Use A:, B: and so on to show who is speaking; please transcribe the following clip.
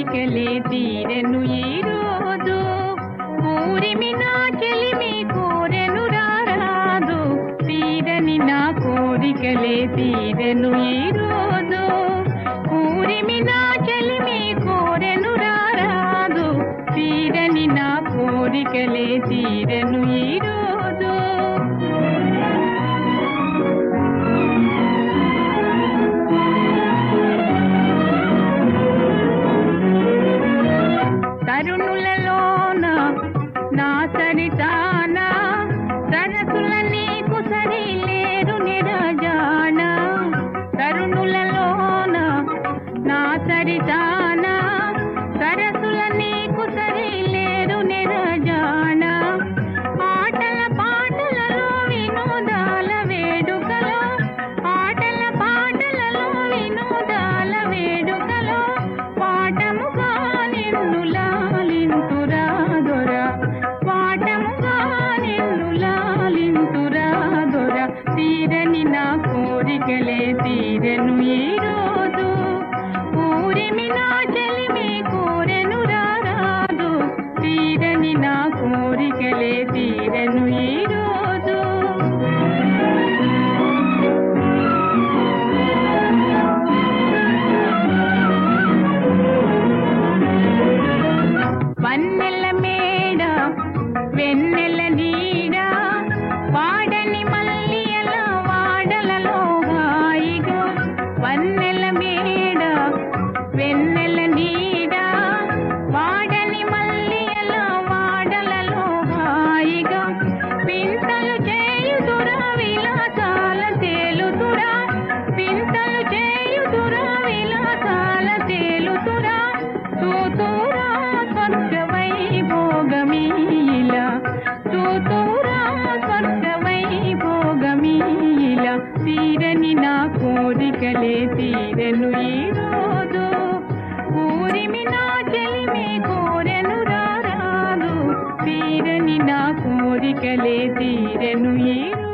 A: కోరికలే తీరెను ఈ రోజు ఊరిమి నా చెలిమి కోరెను రారాదు తీరని నా కోరికలే తీరెను ఈ రోజు ఊరిమి నా చెలిమి కోరెను రారాదు తీరని నా కోరికలే తీరెను ఈ రోజు తరుణులలోన నా సరితాన సరసుల నీకు సరి లేరు నిరజాన తరుణులలోన నా సరితాన సరసుల నీకు సరి లేరు నిరజాన ఆటల పాటలలో వినోదాల వేడుకలో ఆటల పాటలలో వినోదాల వేడుకలో పాఠముగా నిన్ను లాలింతురా దొర పాఠముగా నిన్ను లాలింతురా దొర తీరని నా కోరికలే తీరెను ఈ రోజు ఊరిమి నా చెలిమి కోరెను రారాదు తీరని నా కోరికలే తీరెను ఈ రోజు వన్నెల మేడ వెన్నెల నీడ వాడని మల్లియల వాడలలో హాయిగా వన్నెల మేడ వెన్నెల నీడ వాడని మల్లియల వాడలలో హాయిగా పింతలు చేయుదురా విలాసాల తేలుతురా పింతలు చేయుదురా విలాసాల తేలుతురా తూతురా స్వర్గ వైభోగమీల తూతురా స్వర్గ వైభోగమీల తీరని నా కోరికలే తీరను ఈ రోజు ఊరిమి నా చెలిమి కోరెను రారాదు తీరని నా కోరికలే తీరెను ఈ రోజు